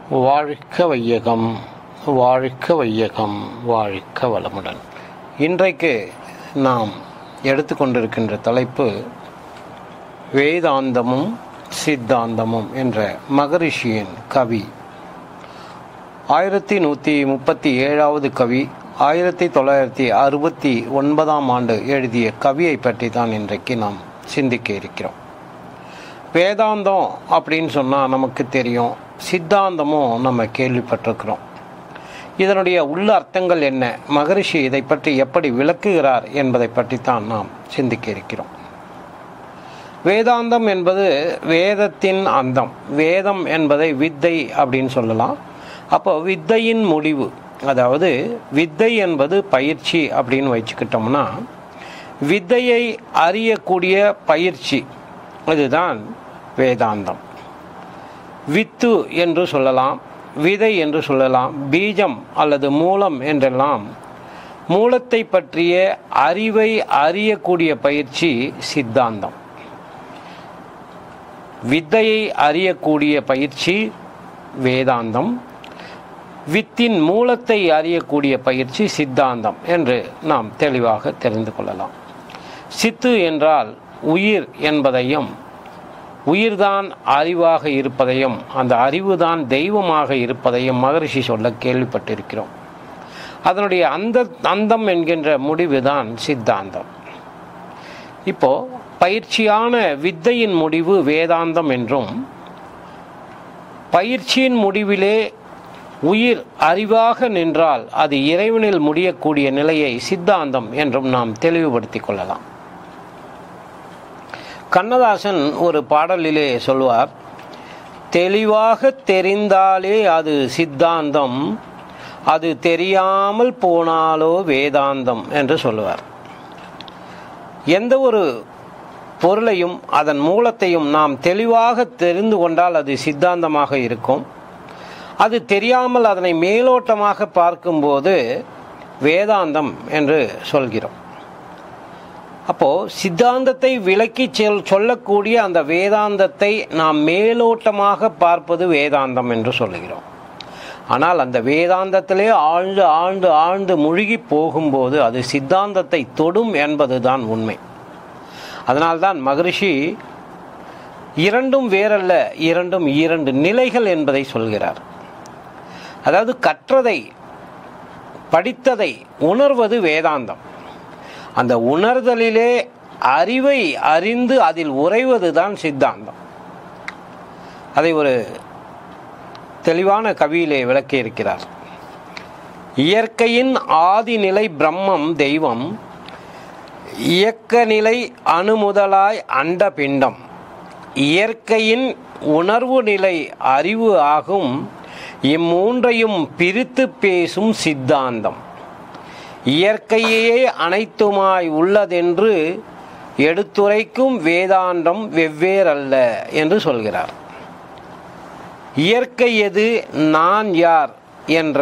வாழ்க வையகம் வாழ்க வையகம் வாழ்க வளமுடன் இன்றைக்கு நாம் எடுத்துக்கொண்டிருக்கின்ற தலைப்பு வேதாந்தமும் சித்தாந்தமும் என்ற மகரிஷியின் கவி ஆயிரத்தி நூற்றி முப்பத்தி ஏழாவது கவி ஆயிரத்தி தொள்ளாயிரத்தி அறுபத்தி ஒன்பதாம் ஆண்டு எழுதிய கவியை பற்றி தான் இன்றைக்கு நாம் சிந்திக்க இருக்கிறோம் வேதாந்தம் அப்படின்னு சொன்னால் நமக்கு தெரியும் சித்தாந்தமும் நம்ம கேள்விப்பட்டிருக்கிறோம் இதனுடைய உள்ள அர்த்தங்கள் என்ன மகரிஷி இதை பற்றி எப்படி விளக்குகிறார் என்பதை பற்றி தான் நாம் சிந்திக்க இருக்கிறோம் வேதாந்தம் என்பது வேதத்தின் அந்தம் வேதம் என்பதை வித்தை அப்படின்னு சொல்லலாம் அப்போ வித்தையின் முடிவு அதாவது வித்தை என்பது பயிற்சி அப்படின்னு வச்சுக்கிட்டோம்னா வித்தையை அறியக்கூடிய பயிற்சி அதுதான் வேதாந்தம் வித்து என்று சொல்லலாம் விதை என்று சொல்லலாம் பீஜம் அல்லது மூலம் என்றெல்லாம் மூலத்தை பற்றிய அறிவை அறியக்கூடிய பயிற்சி சித்தாந்தம் வித்தையை அறியக்கூடிய பயிற்சி வேதாந்தம் வித்தின் மூலத்தை அறியக்கூடிய பயிற்சி சித்தாந்தம் என்று நாம் தெளிவாக தெரிந்து கொள்ளலாம் சித்து என்றால் உயிர் என்பதையும் உயிர்தான் அறிவாக இருப்பதையும் அந்த அறிவுதான் தெய்வமாக இருப்பதையும் மகரிஷி சொல்ல கேள்விப்பட்டிருக்கிறோம் அதனுடைய அந்த அந்தம் என்கின்ற முடிவுதான் சித்தாந்தம் இப்போ பயிற்சியான வித்தையின் முடிவு வேதாந்தம் என்றும் பயிற்சியின் முடிவிலே உயிர் அறிவாக நின்றால் அது இறைவனில் முடியக்கூடிய நிலையை சித்தாந்தம் என்றும் நாம் தெளிவுபடுத்திக் கொள்ளலாம் கண்ணதாசன் ஒரு பாடலிலே சொல்வார் தெளிவாக தெரிந்தாலே அது சித்தாந்தம் அது தெரியாமல் போனாலோ வேதாந்தம் என்று சொல்லுவார் எந்த ஒரு பொருளையும் அதன் மூலத்தையும் நாம் தெளிவாக தெரிந்து கொண்டால் அது சித்தாந்தமாக இருக்கும் அது தெரியாமல் அதனை மேலோட்டமாக பார்க்கும்போது வேதாந்தம் என்று சொல்கிறோம் அப்போ சித்தாந்தத்தை விளக்கி சொல் சொல்லக்கூடிய அந்த வேதாந்தத்தை நாம் மேலோட்டமாக பார்ப்பது வேதாந்தம் என்று சொல்லுகிறோம் ஆனால் அந்த வேதாந்தத்திலே ஆழ்ந்து ஆழ்ந்து ஆழ்ந்து முழுகி போகும்போது அது சித்தாந்தத்தை தொடும் என்பதுதான் உண்மை அதனால்தான் மகரிஷி இரண்டும் வேறல்ல இரண்டும் இரண்டு நிலைகள் என்பதை சொல்கிறார் அதாவது கற்றதை படித்ததை உணர்வது வேதாந்தம் அந்த உணர்தலிலே அறிவை அறிந்து அதில் உறைவது தான் சித்தாந்தம் அதை ஒரு தெளிவான கவியிலே விளக்கியிருக்கிறார் இயற்கையின் ஆதிநிலை பிரம்மம் தெய்வம் இயக்க நிலை அணுமுதலாய் அண்ட பிண்டம் இயற்கையின் உணர்வு நிலை அறிவு ஆகும் இம்மூன்றையும் பிரித்து பேசும் சித்தாந்தம் இயற்கையே அனைத்துமாய் உள்ளதென்று எடுத்துரைக்கும் வேதாந்தம் வெவ்வேறல்ல என்று சொல்கிறார் இயற்கை எது நான் யார் என்ற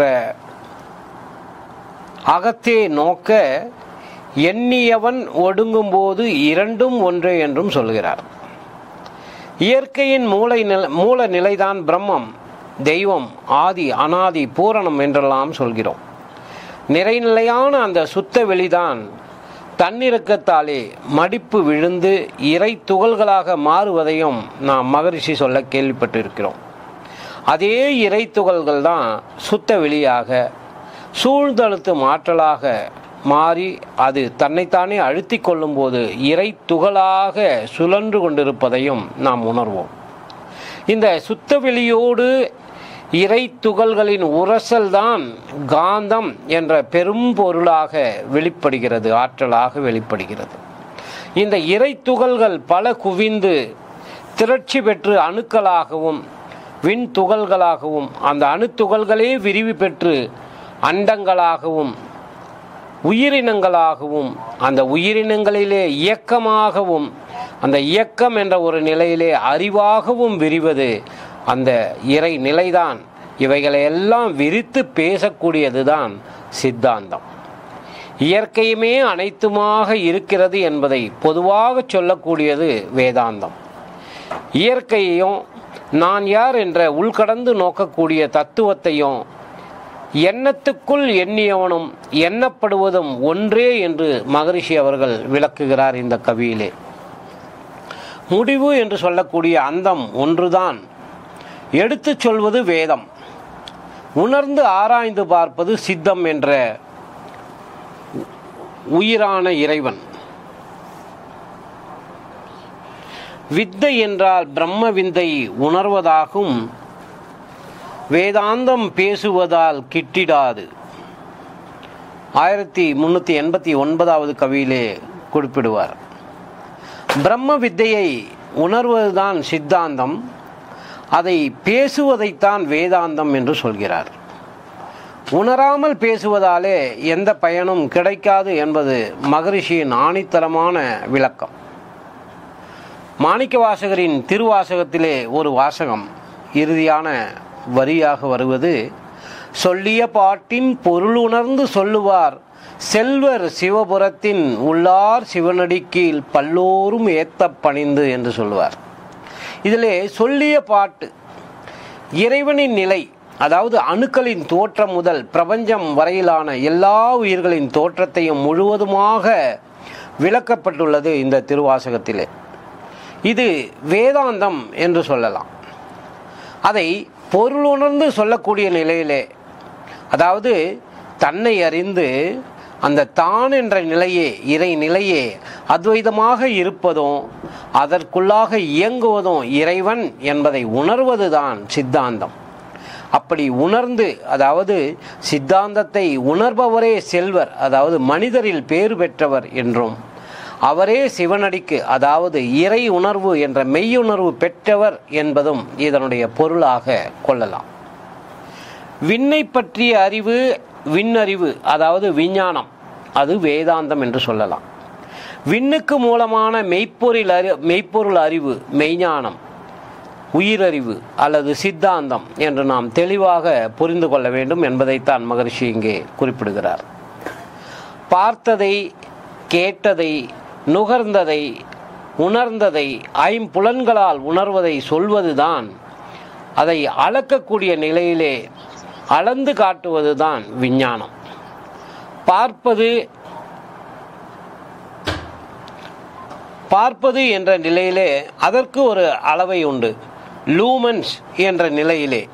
அகத்தே நோக்க எண்ணியவன் ஒடுங்கும்போது இரண்டும் ஒன்றே என்றும் சொல்கிறார் இயற்கையின் மூளை நில மூல நிலைதான் பிரம்மம் தெய்வம் ஆதி அனாதி பூரணம் என்றெல்லாம் சொல்கிறோம் நிறைநிலையான அந்த சுத்த வெளிதான் தன்னிறக்கத்தாலே மடிப்பு விழுந்து இறை துகள்களாக மாறுவதையும் நாம் மகரிஷி சொல்ல கேள்விப்பட்டிருக்கிறோம் அதே இறை துகள்கள் தான் சுத்த வெளியாக சூழ்ந்தழுத்தும் ஆற்றலாக மாறி அது தன்னைத்தானே அழுத்தி கொள்ளும்போது இறை துகளாக சுழன்று கொண்டிருப்பதையும் நாம் உணர்வோம் இந்த சுத்த வெளியோடு இறை துகள்களின் உரசல் தான் காந்தம் என்ற பெரும் பொருளாக வெளிப்படுகிறது ஆற்றலாக வெளிப்படுகிறது இந்த இறை துகள்கள் பல குவிந்து திரட்சி பெற்று அணுக்களாகவும் விண் துகள்களாகவும் அந்த அணுத்துகள்களே விரிவு பெற்று அண்டங்களாகவும் உயிரினங்களாகவும் அந்த உயிரினங்களிலே இயக்கமாகவும் அந்த இயக்கம் என்ற ஒரு நிலையிலே அறிவாகவும் விரிவது அந்த இறை நிலைதான் இவைகளை எல்லாம் விரித்து பேசக்கூடியதுதான் சித்தாந்தம் இயற்கையுமே அனைத்துமாக இருக்கிறது என்பதை பொதுவாக சொல்லக்கூடியது வேதாந்தம் இயற்கையையும் நான் யார் என்ற உள்கடந்து நோக்கக்கூடிய தத்துவத்தையும் எண்ணத்துக்குள் எண்ணியவனும் எண்ணப்படுவதும் ஒன்றே என்று மகரிஷி அவர்கள் விளக்குகிறார் இந்த கவியிலே முடிவு என்று சொல்லக்கூடிய அந்தம் ஒன்றுதான் எடுத்துச் சொல்வது வேதம் உணர்ந்து ஆராய்ந்து பார்ப்பது சித்தம் என்ற உயிரான இறைவன் வித்தை என்றால் பிரம்ம விந்தை உணர்வதாகும் வேதாந்தம் பேசுவதால் கிட்டிடாது ஆயிரத்தி முன்னூற்றி எண்பத்தி ஒன்பதாவது கவியிலே குறிப்பிடுவார் பிரம்ம வித்தையை உணர்வதுதான் சித்தாந்தம் அதை பேசுவதைத்தான் வேதாந்தம் என்று சொல்கிறார் உணராமல் பேசுவதாலே எந்த பயனும் கிடைக்காது என்பது மகரிஷியின் ஆணித்தரமான விளக்கம் மாணிக்க வாசகரின் திருவாசகத்திலே ஒரு வாசகம் இறுதியான வரியாக வருவது சொல்லிய பாட்டின் பொருள் உணர்ந்து சொல்லுவார் செல்வர் சிவபுரத்தின் உள்ளார் சிவனடிக்கீழ் பல்லோரும் ஏத்த பணிந்து என்று சொல்லுவார் இதிலே சொல்லிய பாட்டு இறைவனின் நிலை அதாவது அணுக்களின் தோற்றம் முதல் பிரபஞ்சம் வரையிலான எல்லா உயிர்களின் தோற்றத்தையும் முழுவதுமாக விளக்கப்பட்டுள்ளது இந்த திருவாசகத்திலே இது வேதாந்தம் என்று சொல்லலாம் அதை பொருளுணர்ந்து சொல்லக்கூடிய நிலையிலே அதாவது தன்னை அறிந்து அந்த தான் என்ற நிலையே இறை நிலையே அத்வைதமாக இருப்பதும் அதற்குள்ளாக இயங்குவதும் இறைவன் என்பதை உணர்வதுதான் சித்தாந்தம் அப்படி உணர்ந்து அதாவது சித்தாந்தத்தை உணர்பவரே செல்வர் அதாவது மனிதரில் பேறு பெற்றவர் என்றும் அவரே சிவனடிக்கு அதாவது இறை உணர்வு என்ற மெய்யுணர்வு பெற்றவர் என்பதும் இதனுடைய பொருளாக கொள்ளலாம் விண்ணை பற்றிய அறிவு விண்ணறிவு அதாவது விஞ்ஞானம் அது வேதாந்தம் என்று சொல்லலாம் விண்ணுக்கு மூலமான மெய்ப்பொருள் அறி மெய்ப்பொருள் அறிவு மெய்ஞானம் உயிரறிவு அல்லது சித்தாந்தம் என்று நாம் தெளிவாக புரிந்து கொள்ள வேண்டும் என்பதைத்தான் மகரிஷி இங்கே குறிப்பிடுகிறார் பார்த்ததை கேட்டதை நுகர்ந்ததை உணர்ந்ததை ஐம்புலன்களால் உணர்வதை சொல்வதுதான் அதை அளக்கக்கூடிய நிலையிலே அளந்து காட்டுவதுதான் விஞ்ஞானம் பார்ப்பது பார்ப்பது என்ற நிலையிலே அதற்கு ஒரு அளவை உண்டு லூமன்ஸ் என்ற நிலையிலே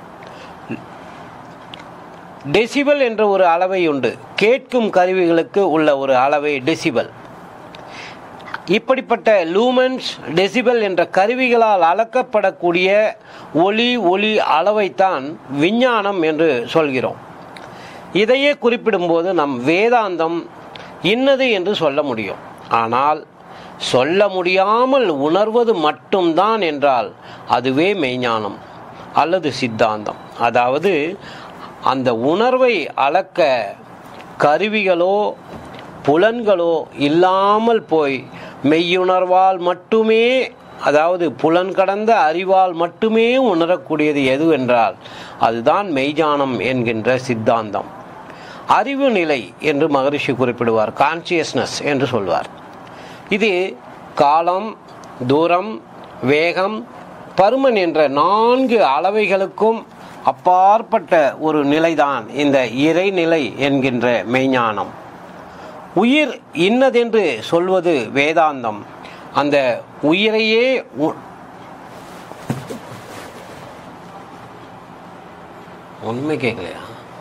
டெசிபல் என்ற ஒரு அளவை உண்டு கேட்கும் கருவிகளுக்கு உள்ள ஒரு அளவை டெசிபல் இப்படிப்பட்ட லூமன்ஸ் டெசிபல் என்ற கருவிகளால் அளக்கப்படக்கூடிய ஒளி ஒளி அளவைத்தான் விஞ்ஞானம் என்று சொல்கிறோம் இதையே குறிப்பிடும்போது நம் வேதாந்தம் இன்னது என்று சொல்ல முடியும் ஆனால் சொல்ல முடியாமல் உணர்வது மட்டும்தான் என்றால் அதுவே மெய்ஞானம் அல்லது சித்தாந்தம் அதாவது அந்த உணர்வை அளக்க கருவிகளோ புலன்களோ இல்லாமல் போய் மெய்யுணர்வால் மட்டுமே அதாவது புலன் கடந்த அறிவால் மட்டுமே உணரக்கூடியது எது என்றால் அதுதான் மெய்ஞானம் என்கின்ற சித்தாந்தம் அறிவு நிலை என்று மகரிஷி குறிப்பிடுவார் கான்சியஸ்னஸ் என்று சொல்வார் இது காலம் தூரம் வேகம் பருமன் என்ற நான்கு அளவைகளுக்கும் அப்பாற்பட்ட ஒரு நிலைதான் இந்த இறைநிலை என்கின்ற மெய்ஞானம் உயிர் இன்னதென்று சொல்வது வேதாந்தம் அந்த உயிரையே உ- உண்மை கேட்கலையா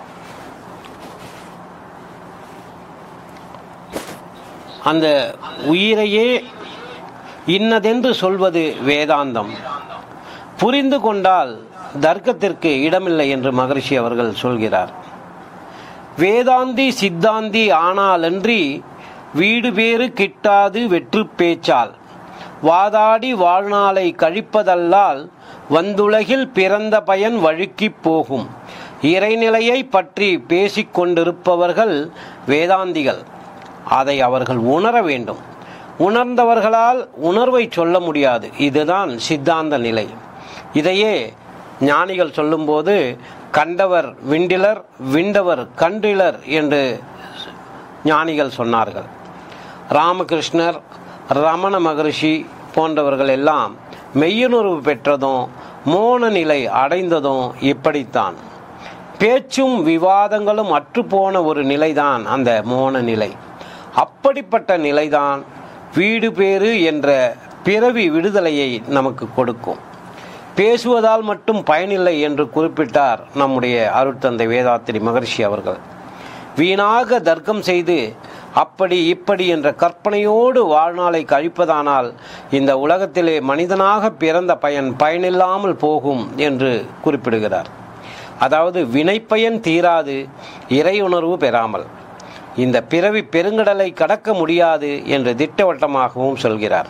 அந்த உயிரையே இன்னதென்று சொல்வது வேதாந்தம் புரிந்து கொண்டால் தர்க்கத்திற்கு இடமில்லை என்று மகரிஷி அவர்கள் சொல்கிறார் வேதாந்தி சித்தாந்தி ஆனாலன்றி வீடு பேறு கிட்டாது வெற்று பேச்சால் வாதாடி வாழ்நாளை கழிப்பதல்லால் வந்துலகில் பிறந்த பயன் வழுக்கிப் போகும் இறைநிலையை பற்றி பேசிக் கொண்டிருப்பவர்கள் வேதாந்திகள் அதை அவர்கள் உணர வேண்டும் உணர்ந்தவர்களால் உணர்வை சொல்ல முடியாது இதுதான் சித்தாந்த நிலை இதையே ஞானிகள் சொல்லும்போது கண்டவர் விண்டிலர் விண்டவர் கண்டிலர் என்று ஞானிகள் சொன்னார்கள் ராமகிருஷ்ணர் ரமண மகரிஷி போன்றவர்கள் எல்லாம் மெய்யுணர்வு பெற்றதும் மோன நிலை அடைந்ததும் இப்படித்தான் பேச்சும் விவாதங்களும் அற்றுப்போன ஒரு நிலைதான் அந்த மோன நிலை அப்படிப்பட்ட நிலைதான் வீடு பேறு என்ற பிறவி விடுதலையை நமக்கு கொடுக்கும் பேசுவதால் மட்டும் பயனில்லை என்று குறிப்பிட்டார் நம்முடைய அருட்தந்தை வேதாத்திரி மகர்ஷி அவர்கள் வீணாக தர்க்கம் செய்து அப்படி இப்படி என்ற கற்பனையோடு வாழ்நாளை கழிப்பதானால் இந்த உலகத்திலே மனிதனாக பிறந்த பயன் பயனில்லாமல் போகும் என்று குறிப்பிடுகிறார் அதாவது வினைப்பயன் தீராது இறை உணர்வு பெறாமல் இந்த பிறவி பெருங்கடலை கடக்க முடியாது என்று திட்டவட்டமாகவும் சொல்கிறார்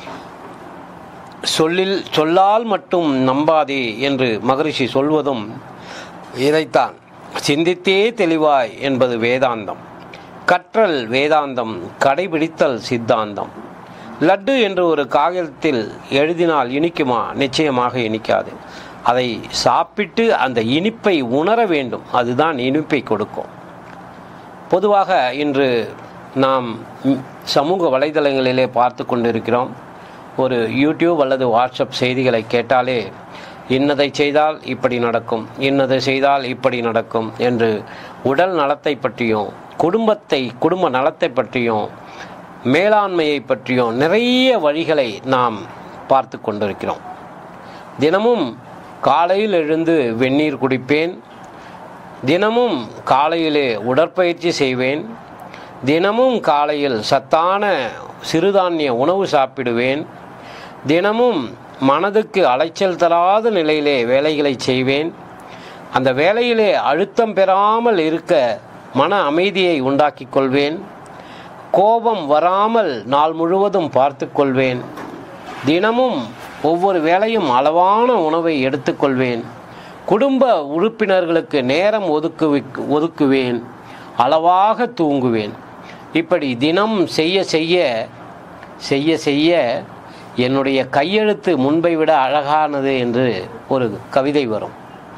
சொல்லில் சொல்லால் மட்டும் நம்பாதே என்று மகரிஷி சொல்வதும் இதைத்தான் சிந்தித்தே தெளிவாய் என்பது வேதாந்தம் கற்றல் வேதாந்தம் கடைபிடித்தல் சித்தாந்தம் லட்டு என்று ஒரு காகிதத்தில் எழுதினால் இனிக்குமா நிச்சயமாக இனிக்காது அதை சாப்பிட்டு அந்த இனிப்பை உணர வேண்டும் அதுதான் இனிப்பை கொடுக்கும் பொதுவாக இன்று நாம் ம், சமூக வலைதளங்களிலே பார்த்து கொண்டிருக்கிறோம் ஒரு யூடியூப் அல்லது வாட்ஸ்அப் செய்திகளை கேட்டாலே இன்னதை செய்தால் இப்படி நடக்கும் இன்னதை செய்தால் இப்படி நடக்கும் என்று உடல் நலத்தை பற்றியும் குடும்பத்தை குடும்ப நலத்தை பற்றியும் மேலாண்மையை பற்றியும் நிறைய வழிகளை நாம் பார்த்து கொண்டிருக்கிறோம் தினமும் காலையில் எழுந்து வெந்நீர் குடிப்பேன் தினமும் காலையிலே உடற்பயிற்சி செய்வேன் தினமும் காலையில் சத்தான சிறுதானிய உணவு சாப்பிடுவேன் தினமும் மனதுக்கு அலைச்சல் தராத நிலையிலே வேலைகளை செய்வேன் அந்த வேலையிலே அழுத்தம் பெறாமல் இருக்க மன அமைதியை உண்டாக்கிக் கொள்வேன் கோபம் வராமல் நாள் முழுவதும் பார்த்து கொள்வேன் தினமும் ஒவ்வொரு வேளையும் அளவான உணவை எடுத்துக்கொள்வேன் குடும்ப உறுப்பினர்களுக்கு நேரம் ஒதுக்கு ஒதுக்குவேன் அளவாக தூங்குவேன் இப்படி தினம் செய்ய செய்ய செய்ய செய்ய என்னுடைய கையெழுத்து முன்பை விட அழகானது என்று ஒரு கவிதை வரும்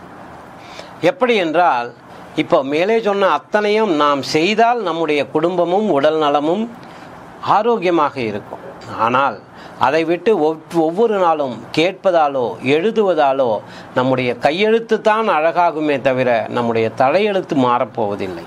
எப்படி என்றால் இப்போ மேலே சொன்ன அத்தனையும் நாம் செய்தால் நம்முடைய குடும்பமும் உடல் நலமும் ஆரோக்கியமாக இருக்கும் ஆனால் அதை விட்டு ஒவ்- ஒவ்வொரு நாளும் கேட்பதாலோ எழுதுவதாலோ நம்முடைய கையெழுத்து தான் அழகாகுமே தவிர நம்முடைய தலையெழுத்து மாறப்போவதில்லை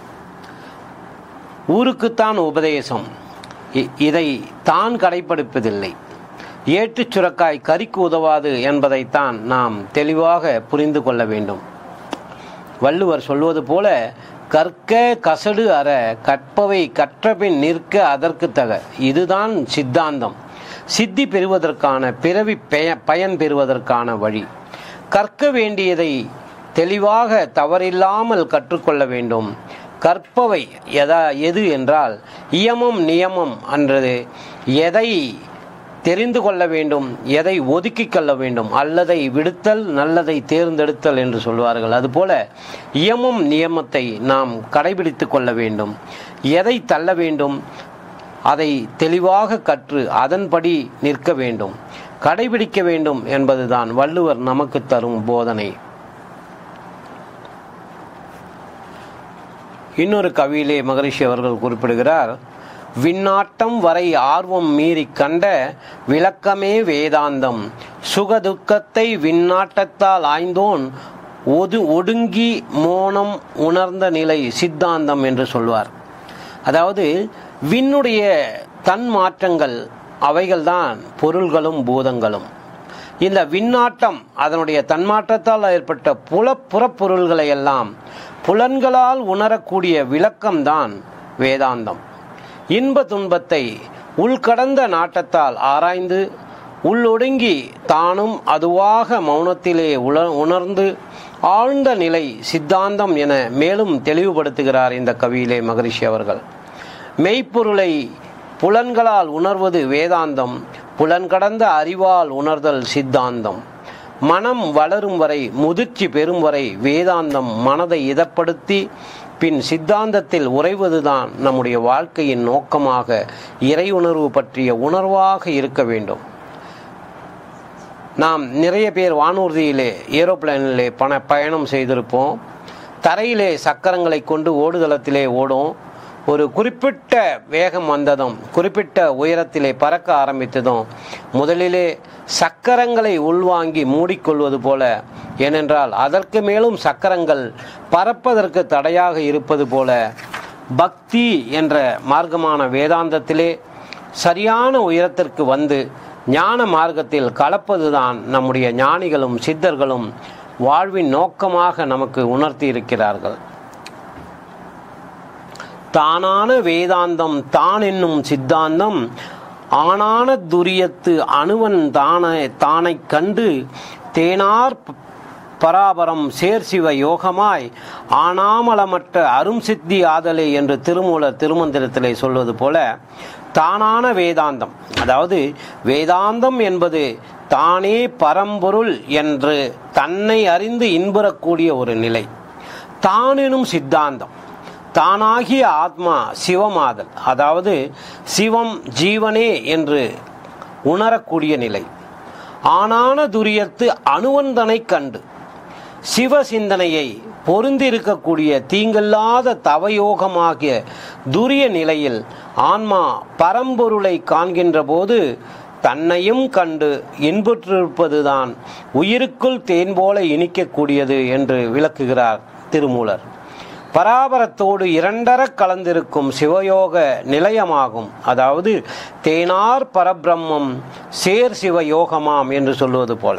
ஊருக்குத்தான் உபதேசம் இ- இதை தான் கடைப்பிடிப்பதில்லை ஏட்டுச் சுரக்காய் கறிக்கு உதவாது என்பதைத்தான் நாம் தெளிவாக புரிந்து கொள்ள வேண்டும் வள்ளுவர் சொல்வது போல கற்க கசடு அற கற்பவை கற்றபின் நிற்க அதற்கு தக இதுதான் சித்தாந்தம் சித்தி பெறுவதற்கான பிறவி பெய பயன் பெறுவதற்கான வழி கற்க வேண்டியதை தெளிவாக தவறில்லாமல் கற்றுக்கொள்ள வேண்டும் கற்பவை எதா எது என்றால் இயமம் நியமம் என்றது எதை தெரிந்து கொள்ள வேண்டும் எதை ஒதுக்கிக் கொள்ள வேண்டும் அல்லதை விடுத்தல் நல்லதை தேர்ந்தெடுத்தல் என்று சொல்வார்கள் அதுபோல இயமம் நியமத்தை நாம் கடைபிடித்துக் கொள்ள வேண்டும் எதை தள்ள வேண்டும் அதை தெளிவாக கற்று அதன்படி நிற்க வேண்டும் கடைபிடிக்க வேண்டும் என்பதுதான் வள்ளுவர் நமக்கு தரும் போதனை இன்னொரு கவியிலே மகரிஷி அவர்கள் குறிப்பிடுகிறார் விண்ணாட்டம் வரை ஆர்வம் மீறி கண்ட விளக்கமே வேதாந்தம் சுகதுக்கத்தை விண்ணாட்டத்தால் ஆய்ந்தோன் ஒது ஒடுங்கி மோனம் உணர்ந்த நிலை சித்தாந்தம் என்று சொல்வார் அதாவது விண்ணுடைய தன் மாற்றங்கள் அவைகள்தான் பொருள்களும் பூதங்களும் இந்த விண்ணாட்டம் அதனுடைய தன்மாற்றத்தால் ஏற்பட்ட புல புறப்பொருள்களை எல்லாம் புலன்களால் உணரக்கூடிய விளக்கம்தான் வேதாந்தம் இன்ப துன்பத்தை உள்கடந்த நாட்டத்தால் ஆராய்ந்து உள்ளொடுங்கி தானும் அதுவாக மௌனத்திலே உல உணர்ந்து ஆழ்ந்த நிலை சித்தாந்தம் என மேலும் தெளிவுபடுத்துகிறார் இந்த கவியிலே மகரிஷி அவர்கள் மெய்ப்பொருளை புலன்களால் உணர்வது வேதாந்தம் புலன்கடந்த அறிவால் உணர்தல் சித்தாந்தம் மனம் வளரும் வரை முதிர்ச்சி பெறும் வரை வேதாந்தம் மனதை இதப்படுத்தி பின் சித்தாந்தத்தில் உறைவதுதான் நம்முடைய வாழ்க்கையின் நோக்கமாக இறை உணர்வு பற்றிய உணர்வாக இருக்க வேண்டும் நாம் நிறைய பேர் வானூர்தியிலே ஏரோப்ளேனிலே பண பயணம் செய்திருப்போம் தரையிலே சக்கரங்களை கொண்டு ஓடுதளத்திலே ஓடும் ஒரு குறிப்பிட்ட வேகம் வந்ததும் குறிப்பிட்ட உயரத்திலே பறக்க ஆரம்பித்ததும் முதலிலே சக்கரங்களை உள்வாங்கி மூடிக்கொள்வது போல ஏனென்றால் அதற்கு மேலும் சக்கரங்கள் பறப்பதற்கு தடையாக இருப்பது போல பக்தி என்ற மார்க்கமான வேதாந்தத்திலே சரியான உயரத்திற்கு வந்து ஞான மார்க்கத்தில் கலப்பதுதான் நம்முடைய ஞானிகளும் சித்தர்களும் வாழ்வின் நோக்கமாக நமக்கு உணர்த்தி இருக்கிறார்கள் தானான வேதாந்தம் தான் என்னும் சித்தாந்தம் ஆனான துரியத்து அணுவன் தான தானை கண்டு தேனார் பராபரம் சேர்சிவ யோகமாய் ஆனாமலமற்ற அரும் சித்தி ஆதலே என்று திருமூலர் திருமந்திரத்திலே சொல்வது போல தானான வேதாந்தம் அதாவது வேதாந்தம் என்பது தானே பரம்பொருள் என்று தன்னை அறிந்து இன்புறக்கூடிய ஒரு நிலை தானெனும் சித்தாந்தம் தானாகிய ஆத்மா சிவமாதல் அதாவது சிவம் ஜீவனே என்று உணரக்கூடிய நிலை ஆனான துரியத்து அணுவந்தனை கண்டு சிவ சிந்தனையை பொருந்திருக்கக்கூடிய தீங்கில்லாத தவயோகமாகிய துரிய நிலையில் ஆன்மா பரம்பொருளை காண்கின்ற போது தன்னையும் கண்டு இன்புற்றிருப்பதுதான் உயிருக்குள் தேன் போல இனிக்கக்கூடியது என்று விளக்குகிறார் திருமூலர் பராபரத்தோடு இரண்டர கலந்திருக்கும் சிவயோக நிலையமாகும் அதாவது தேனார் பரபிரம்மம் சேர் சிவயோகமாம் என்று சொல்வது போல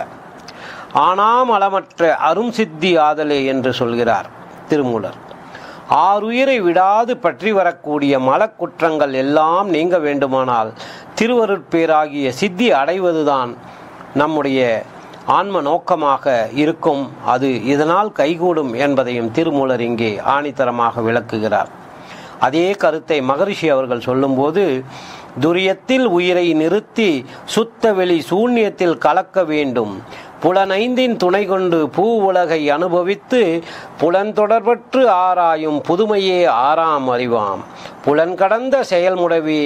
ஆனாமலமற்ற அரும் சித்தி ஆதலே என்று சொல்கிறார் திருமூலர் ஆறுயிரை விடாது பற்றி வரக்கூடிய மலக்குற்றங்கள் எல்லாம் நீங்க வேண்டுமானால் திருவருட்பேராகிய சித்தி அடைவதுதான் நம்முடைய ஆன்ம நோக்கமாக இருக்கும் அது இதனால் கைகூடும் என்பதையும் திருமூலர் இங்கே ஆணித்தரமாக விளக்குகிறார் அதே கருத்தை மகரிஷி அவர்கள் சொல்லும்போது துரியத்தில் உயிரை நிறுத்தி சுத்த வெளி சூன்யத்தில் கலக்க வேண்டும் புலனைந்தின் துணை கொண்டு பூ உலகை அனுபவித்து புலன் தொடர்பற்று ஆராயும் புதுமையே ஆறாம் அறிவாம் புலன் கடந்த செயல்முடவி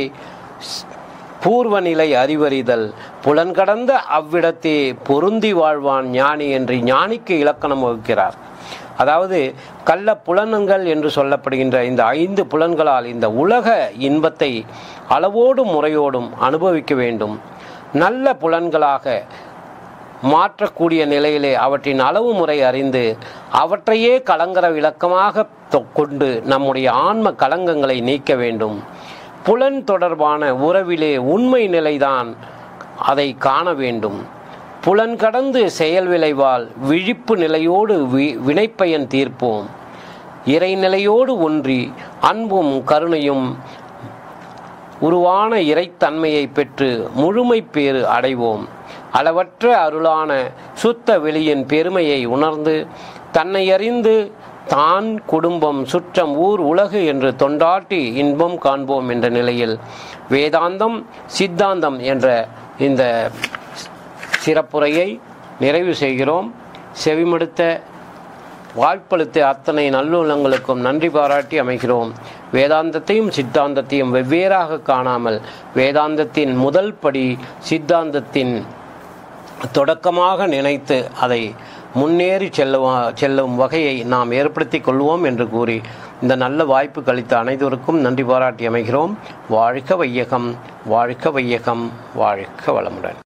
பூர்வ நிலை அறிவறிதல் புலன் கடந்த அவ்விடத்தே பொருந்தி வாழ்வான் ஞானி என்று ஞானிக்கு இலக்கணம் வகுக்கிறார் அதாவது கள்ள புலன்கள் என்று சொல்லப்படுகின்ற இந்த ஐந்து புலன்களால் இந்த உலக இன்பத்தை அளவோடும் முறையோடும் அனுபவிக்க வேண்டும் நல்ல புலன்களாக மாற்றக்கூடிய நிலையிலே அவற்றின் அளவு முறை அறிந்து அவற்றையே கலங்கர விளக்கமாக கொண்டு நம்முடைய ஆன்ம கலங்கங்களை நீக்க வேண்டும் புலன் தொடர்பான உறவிலே உண்மை நிலைதான் அதை காண வேண்டும் புலன் கடந்து செயல் விளைவால் விழிப்பு நிலையோடு வி வினைப்பயன் தீர்ப்போம் இறைநிலையோடு ஒன்றி அன்பும் கருணையும் உருவான இறைத்தன்மையை பெற்று முழுமை பேறு அடைவோம் அளவற்ற அருளான சுத்த வெளியின் பெருமையை உணர்ந்து தன்னை அறிந்து தான் குடும்பம் சுற்றம் ஊர் உலகு என்று தொண்டாட்டி இன்பம் காண்போம் என்ற நிலையில் வேதாந்தம் சித்தாந்தம் என்ற இந்த சிறப்புரையை நிறைவு செய்கிறோம் செவிமடுத்த வாய்ப்பளித்த அத்தனை நல்லுள்ளங்களுக்கும் நன்றி பாராட்டி அமைகிறோம் வேதாந்தத்தையும் சித்தாந்தத்தையும் வெவ்வேறாக காணாமல் வேதாந்தத்தின் முதல் படி சித்தாந்தத்தின் தொடக்கமாக நினைத்து அதை முன்னேறி செல்லுவா செல்லும் வகையை நாம் ஏற்படுத்தி கொள்வோம் என்று கூறி இந்த நல்ல வாய்ப்பு களித்த அனைவருக்கும் நன்றி பாராட்டி அமைகிறோம் வாழ்க வையகம் வாழ்க வையகம் வாழ்க வளமுடன்